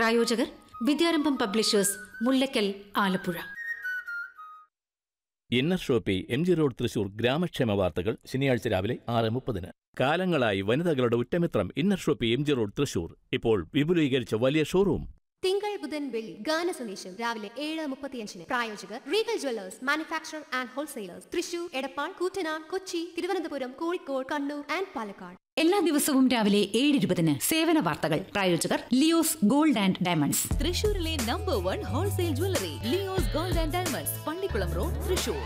പ്രായോജകർ Vidyarambham publishers Mullakkal Alappuzha Inner Shoppy M G road Thrissur ഗ്രാമക്ഷേമ വാർത്തകൾ ശനിയാഴ്ച രാവിലെ ആറ് മുപ്പതിന് കാലങ്ങളായി വനിതകളുടെ ഉറ്റമിത്രം Inner Shoppy M G road Thrissur ഇപ്പോൾ വിപുലീകരിച്ച വലിയ ഷോറൂം തിങ്കൾ ബുധൻ വെള്ളി ഗാന സന്ദേശം രാവിലെ ഏഴ് മുപ്പത്തിയഞ്ചിന് പ്രായോജകർ Regal jewellers manufacture and wholesalers Thrissur Edappal Koottanad Kochi Thiruvananthapuram Kozhikode Kannur and Palakkad എല്ലാ ദിവസവും രാവിലെ ഏഴ് ഇരുപതിന് സേവന വാർത്തകൾ പ്രായോജകർ ലിയോസ് ഗോൾഡ് ആൻഡ് ഡയമണ്ട്സ് തൃശൂരിലെ number one wholesale jewellery Leo's gold and diamonds Pallikulam road Thrissur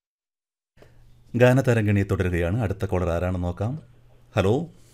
Gaanatharangini തുടരുകയാണ് അടുത്ത കോളർ ആരാണെന്ന് നോക്കാം ഹലോ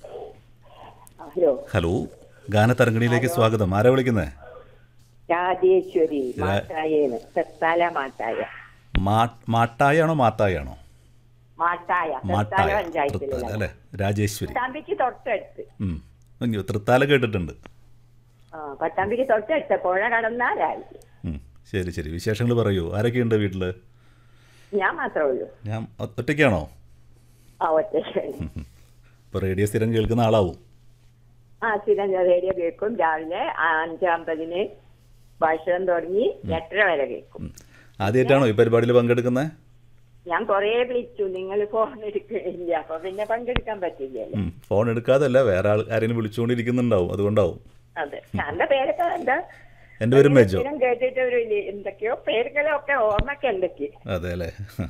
ഹലോ ഹലോ ഗാനതരംഗിണിയിലേക്ക് സ്വാഗതം ആരാ വിളിക്കുന്നത് രാജേശ്വരി രാ- മാട്ടായേന്ന് തെത്താല മാട്ടായ മാട്ടായാണോ മാത്തായാണോ മാട്ടായ തെത്താല മാട്ടായ തൃത്താല പഞ്ചായത്തിലുള്ള അല്ലേ രാജേശ്വരി പട്ടാമ്പിക്ക് തൊട്ടടുത്ത് ഉം. ഇഞ്ഞ് തൃത്താല കേട്ടിട്ടുണ്ട് ആ പട്ടാമ്പിക്ക് തൊട്ടടുത്ത് പുഴ കടന്നാലായി ഉം. ശരി ശരി വിശേഷങ്ങൾ പറയൂ ആരൊക്കെയുണ്ട് വീട്ടിൽ ഞാൻ മാത്രമേ ഉള്ളൂ ഞാൻ ഒ- ഒറ്റയ്ക്കാണോ ആ ഒറ്റ ഇപ്പോൾ റേഡിയോ സ്ഥിരം കേൾക്കുന്ന ആളാവും ആ സ്ഥിരം റേഡിയോ കേൾക്കും രാവിലെ അഞ്ചാമ്പതിന് ഭക്ഷണം തുടങ്ങി എട്ടര വരെ കേൾക്കും ഉം. ആദ്യമായിട്ടാണോ ഈ പരിപാടിയിൽ പങ്കെടുക്കുന്നത് ഞാൻ കൊറേ വിളിച്ചു നിങ്ങൾ ഫോൺ എടുക്കില്ല അപ്പൊ പിന്നെ പങ്കെടുക്കാൻ പറ്റില്ലല്ലോ ഉം. ഫോൺ എടുക്കാതല്ല വേറെ ആൾ ആരെങ്കിലും വിളിച്ചുകൊണ്ടിരിക്കുന്നുണ്ടാവും അതുകൊണ്ടാവും അതെ എന്റെ പേരൊക്കെ എന്താ എൻ്റെ പേരും മേജോ സ്ഥിരം കേട്ടിട്ട് ഒരു ഇല്ല- എന്തൊക്കെയോ പേരുകളൊക്കെ ഓർമ്മക്ക് എന്തൊക്കെ അതെ അല്ലേ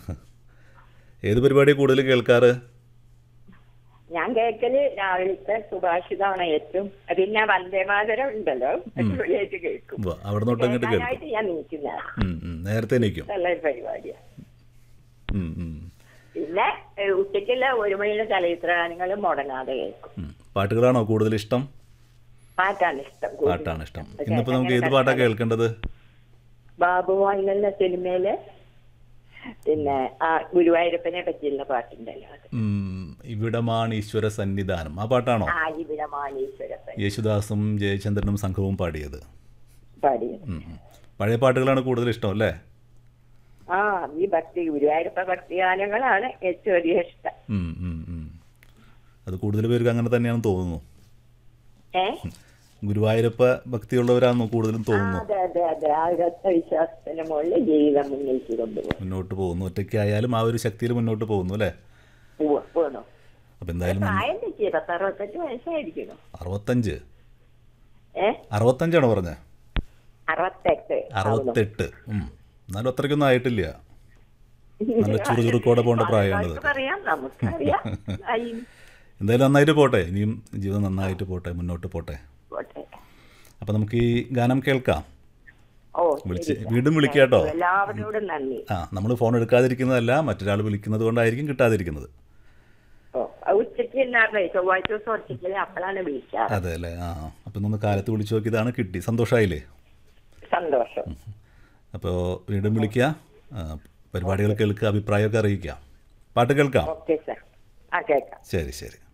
ഏത് പരിപാടി കൂടുതൽ കേൾക്കാറ് ഞാൻ കേൾക്കല് രാവിലത്തെ സുഭാഷിതമാണ് ഏറ്റവും പിന്നെ വന്ദേമാതരം ഉണ്ടല്ലോ അടിപൊളിയായിട്ട് കേൾക്കും ഉവ്വ, അവിടെ നിന്ന് ഇങ്ങോട്ട് കേൾക്കും കേൾക്കാനായിട്ട് ഞാൻ നിൽക്കുന്ന ഉം, ഉം. നേരത്തെ നിൽക്കും നല്ലൊരു പരിപാടിയാണ് ഉം, ഉം. പിന്നെ ഏഹ്, ഉച്ചയ്ക്കുള്ള ഒരു മണിയുടെ ചലച്ചിത്ര ഗാനങ്ങളും മുടങ്ങാതെ കേൾക്കും ഉം. പാട്ടുകളാണോ കൂടുതൽ ഇഷ്ടം പാട്ടാണ് ഇഷ്ടം കൂടുതൽ. പാട്ടാണ് ഇഷ്ടം ഇന്നിപ്പോ നമുക്ക് ഏത് പാട്ടാ കേൾക്കേണ്ടത് ബാബു വാങ്ങുന്ന സിനിമയില് പിന്നെ ആ ഗുരുവായൂരപ്പനെ പറ്റിയുള്ള പാട്ടുണ്ടല്ലോ അത് ഉം, ഇവിടമാണ് ഈശ്വര സന്നിധാനം ആ പാട്ടാണോ ആ ഇവിടെ മാനീശ്വരപ്പൻ യേശുദാസും ജയചന്ദ്രനും സംഘവും പാടിയത് പാടിയത് ഉം, ഉം. പഴയ പാട്ടുകളാണ് കൂടുതൽ ഇഷ്ടം അല്ലേ ആ ഈ ഭക്തി ഗുരുവായൂരപ്പ ഭക്തി ഗാനങ്ങളാണ് ഏറ്റവും അധികം ഇഷ്ടം ഉം, ഉം, ഉം. അത് കൂടുതൽ പേർക്ക് അങ്ങനെ തന്നെയാണെന്ന് തോന്നുന്നു ഏ ഗുരുവായൂരപ്പ ഭക്തിയുള്ളവരാണെന്ന് കൂടുതലും ആ, തോന്നുന്നു അതെ അതെ അതെ ആ ഒരൊറ്റ വിശ്വാസത്തിന്റെ മുകളിൽ ജീവിതം മുന്നേക്ക് കൊണ്ടുപോകും മുന്നോട്ട് പോകുന്നു ഒറ്റയ്ക്കായാലും ആ ഒരു ശക്തിയിൽ മുന്നോട്ട് പോകുന്നു അല്ലേ പോകണോ അപ്പം എന്തായാലും നമ്മ- പ്രായം തെറ്റിയ പത്ത് അറുപത്തെട്ട് വയസ്സായിരിക്കണം അറുപത്തഞ്ച് ഏ അറുപത്തഞ്ചാണോ പറഞ്ഞത് അറുപത്തെട്ട് അറുപത്തെട്ട് ഉം. എന്നാലും അത്രയ്ക്കൊന്നും ആയിട്ടില്ല നല്ല ചുറുചുറുക്കോടെ പോകേണ്ട പ്രായമാണ് അവർക്ക് ഇതൊക്കെ പറയാം നമുക്കറിയാം ആയി എന്തായാലും നന്നായിട്ട് പോട്ടെ ഇനിയും ജീവിതം നന്നായിട്ട് പോട്ടെ മുന്നോട്ട് പോട്ടെ പോട്ടെ അപ്പം നമുക്ക് ഈ ഗാനം കേൾക്കാം ഓ വിളിച്ച് ശരി. വീണ്ടും വിളിക്കുക കേട്ടോ എല്ലാവരോടും നന്ദി ആ നമ്മൾ ഫോൺ എടുക്കാതിരിക്കുന്നതല്ല മറ്റൊരാൾ വിളിക്കുന്നത് കൊണ്ടായിരിക്കും കിട്ടാതിരിക്കുന്നത് ഓ അത് ഉച്ചയ്ക്ക് എന്നാറില്ലേ ചൊവ്വാഴ്ച ദിവസം ഉച്ചയ്ക്ക് അപ്പോഴാണ് വിളിക്കാറ് അതെ അല്ലേ ആ അപ്പം ഒന്ന് കാലത്ത് വിളിച്ചു നോക്കിയതാണ് കിട്ടി സന്തോഷമായില്ലേ സന്തോഷം അപ്പോൾ വീണ്ടും വിളിക്കുക ആ, പരിപാടികൾ കേൾക്കുക അഭിപ്രായമൊക്കെ അറിയിക്കുക പാട്ട് കേൾക്കാം ഓക്കെ സാർ ആ കേൾക്കാം ശരി ശരി